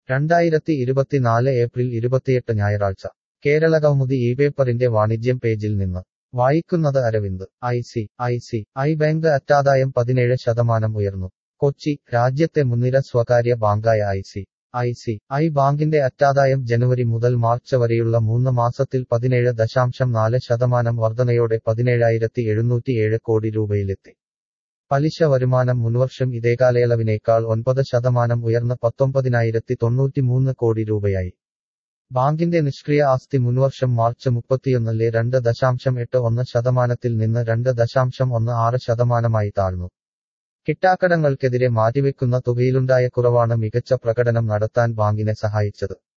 രണ്ടായിരത്തി ഇരുപത്തിനാല് ഏപ്രിൽ ഇരുപത്തിയെട്ട് ഞായറാഴ്ച കേരള കൗമുദി ഈ പേപ്പറിന്റെ വാണിജ്യം പേജിൽ നിന്ന് വായിക്കുന്നത് Aravind I C I C I bank അറ്റാദായം പതിനേഴ് ശതമാനം ഉയർന്നു കൊച്ചി രാജ്യത്തെ മുൻനിര സ്വകാര്യ ബാങ്കായ I C I C I ബാങ്കിന്റെ അറ്റാദായം ജനുവരി മുതൽ മാർച്ച് വരെയുള്ള മൂന്ന് മാസത്തിൽ പതിനേഴ് ദശാംശം നാല് ശതമാനം വർധനയോടെ പതിനേഴായിരത്തി എഴുന്നൂറ്റിയേഴ് കോടി രൂപയിലെത്തി പലിശ വരുമാനം മുൻവർഷം ഇതേ കാലയളവിനേക്കാൾ ഒൻപത് ശതമാനം ഉയർന്ന് പത്തൊമ്പതിനായിരത്തി തൊണ്ണൂറ്റിമൂന്ന് കോടി രൂപയായി ബാങ്കിന്റെ നിഷ്ക്രിയ ആസ്തി മുൻവർഷം മാർച്ച് മുപ്പത്തിയൊന്നിലെ രണ്ട് ദശാംശം എട്ട് ഒന്ന് ശതമാനത്തിൽ നിന്ന് രണ്ട് ദശാംശം ഒന്ന് ആറ് ശതമാനമായി താഴ്ന്നു കിട്ടാക്കടങ്ങൾക്കെതിരെ മാറ്റിവെക്കുന്ന തുകയിലുണ്ടായ കുറവാണ് മികച്ച പ്രകടനം നടത്താൻ ബാങ്കിനെ സഹായിച്ചത്